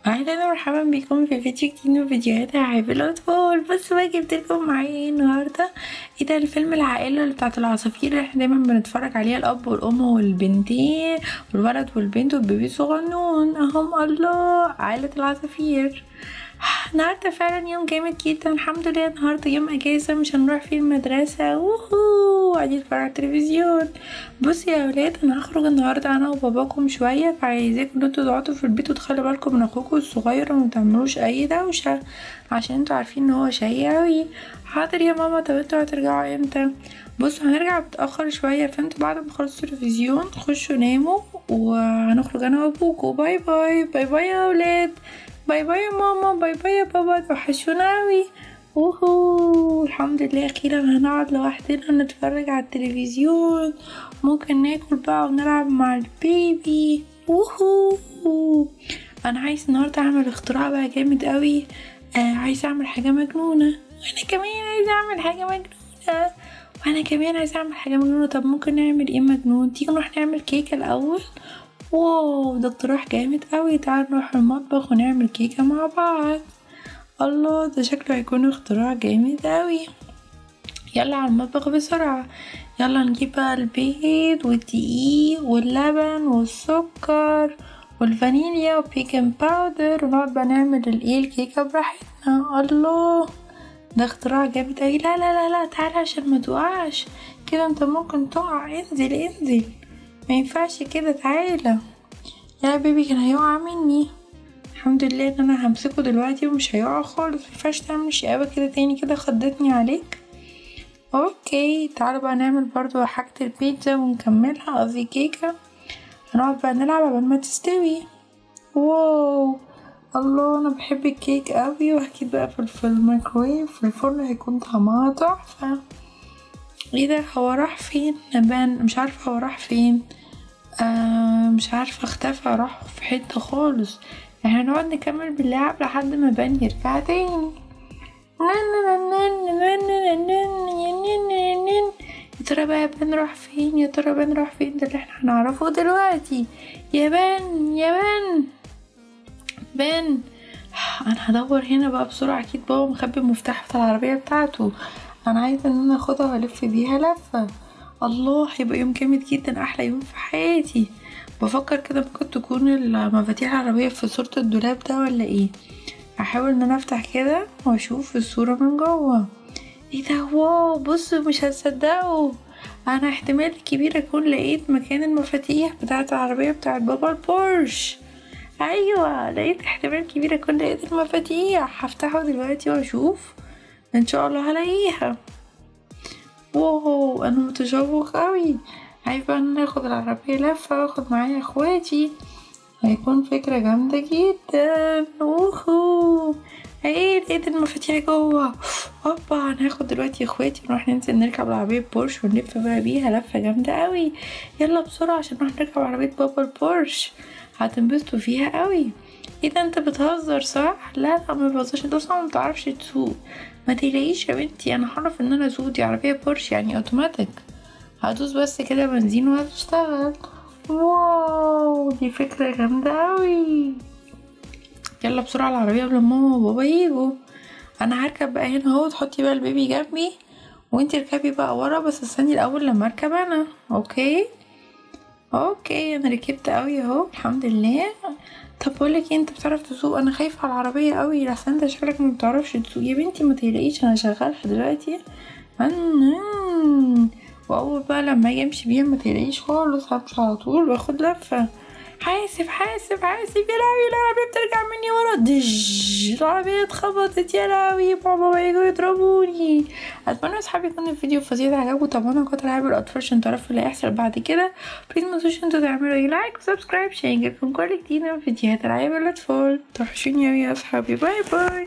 اهلا ومرحبا بكم في فيديو جديد من فيديوهات العاب الاطفال بصوا بقى جبتلكم معايا ايه النهارده ايه ده الفيلم العائله اللي بتاعت العصافير اللي احنا دايما بنتفرج عليها الاب والام والبنتين والولد والبنت والبيبي صغنون اهم الله عائله العصافير النهارده فعلا يوم جامد جدا الحمد لله النهارده يوم اجازه مش هنروح فيه المدرسه ووهو قاعدين نتفرج على التلفزيون بصوا يا اولاد انا هخرج النهارده انا وباباكم شويه فعايزاكم ان انتوا تقعدوا في البيت وتخلوا بالكم من اخوكم الصغير وما تعملوش اي دوشه عشان انتوا عارفين ان هو شقي اوي حاضر يا ماما طب انتوا هترجعوا امتى بصوا هنرجع متاخر شويه فانتوا بعد ما تخلصوا التلفزيون خشوا ناموا وهنخرج انا وابوكوا باي باي باي باي يا اولاد باي باي يا ماما باي باي يا بابا توحشونا اوي وهو الحمد لله اخيرا هنقعد لوحدنا نتفرج على التلفزيون ممكن ناكل بقى ونلعب مع البيبي وهو انا عايز النهارده اعمل اختراع بقى جامد قوي آه عايز اعمل حاجه مجنونه وانا كمان عايز اعمل حاجه مجنونه وانا كمان عايز اعمل حاجه مجنونه طب ممكن نعمل ايه مجنون تيجي نروح نعمل كيكه الاول واو ده اقتراح جامد قوي تعال نروح المطبخ ونعمل كيكه مع بعض الله ده شكله هيكون اختراع جامد اوي يلا على المطبخ بسرعة يلا نجيب بقى البيض والدقيق واللبن والسكر والفانيليا وبيكنج باودر ونقعد بقى نعمل الايه الكيكة براحتنا الله ده اختراع جامد اوي لا لا لا لا تعالى عشان ما تقعش كده انت ممكن تقع انزل انزل ما ينفعش كده تعالى يا بيبي كان هيقع مني الحمد لله ان انا همسكه دلوقتي ومش هيقع خالص مينفعش تعمل شقاوة كده تاني كده خضتني عليك اوكي تعالوا بقى نعمل برضو حاجة البيتزا ونكملها قصدي كيكة هنقعد بقى نلعب قبل ما تستوي واو الله انا بحب الكيك قوي واكيد بقى في في الميكرويف في الفرن هيكون طعمها تحفة ايه ده هو راح فين نبان مش عارفة هو راح فين آه مش عارفة اختفى راح في حتة خالص احنا نقعد نكمل باللعب لحد ما بان يرجع تاني يا ترى بقى بان راح فين يا ترى بان راح فين ده اللي احنا هنعرفه دلوقتي يا بان يا بان بان انا هدور هنا بقى بسرعة اكيد بابا مخبي المفتاح بتاع العربية بتاعته انا عايزة ان انا اخدها والف بيها لفة الله هيبقى يوم جامد جدا احلى يوم في حياتي بفكر كده ممكن تكون المفاتيح العربية في صورة الدولاب ده ولا ايه هحاول ان انا افتح كده واشوف الصورة من جوه ايه ده واو بصوا مش هتصدقوا انا احتمال كبير اكون لقيت مكان المفاتيح بتاعة العربية بتاعة بابا البورش ايوه لقيت احتمال كبير اكون لقيت المفاتيح هفتحه دلوقتي واشوف ان شاء الله هلاقيها واو انا متشوق اوي عايز بقى ان اخد العربية لفة واخد معايا اخواتي هيكون فكرة جامدة جدا اوهو ايه لقيت المفاتيح جوه هوبا انا هاخد دلوقتي اخواتي ونروح ننزل نركب العربية بورش ونلف بقى بيها لفة جامدة اوي يلا بسرعة عشان نروح نركب عربية بابا البورش هتنبسطوا فيها اوي ايه ده انت بتهزر صح لا لا ما بهزرش انت اصلا ما بتعرفش تسوق ما تقلقيش يا بنتي انا هعرف ان انا اسوق دي عربية بورش يعني اوتوماتيك هدوس بس كده بنزين وهتشتغل واو دي فكرة جامدة اوي يلا بسرعة العربية قبل ماما وبابا يجوا انا هركب بقى هنا اهو تحطي بقى البيبي جنبي وانتي اركبي بقى ورا بس استني الاول لما اركب انا اوكي اوكي انا ركبت اوي اهو الحمد لله طب بقولك ايه انت بتعرف تسوق انا خايفة على العربية اوي لحسن انت شكلك ما بتعرفش تسوق يا بنتي ما تقلقيش انا شغالة دلوقتي واول بقى لما اجي امشي بيها ما تقلقيش خالص همشي على طول واخد لفه حاسب حاسب حاسب يا لهوي العربية بترجع مني ورا دج العربية اتخبطت يا لهوي بابا هيجوا يضربوني اتمنى اصحابي يكون الفيديو فظيع عجبكم طبعا قطر العاب الاطفال عشان تعرفوا اللي هيحصل بعد كده بليز متنسوش انتوا تعملوا اي لايك وسبسكرايب عشان يجيلكم كل جديد من فيديوهات العاب الاطفال توحشوني اوي يا اصحابي باي باي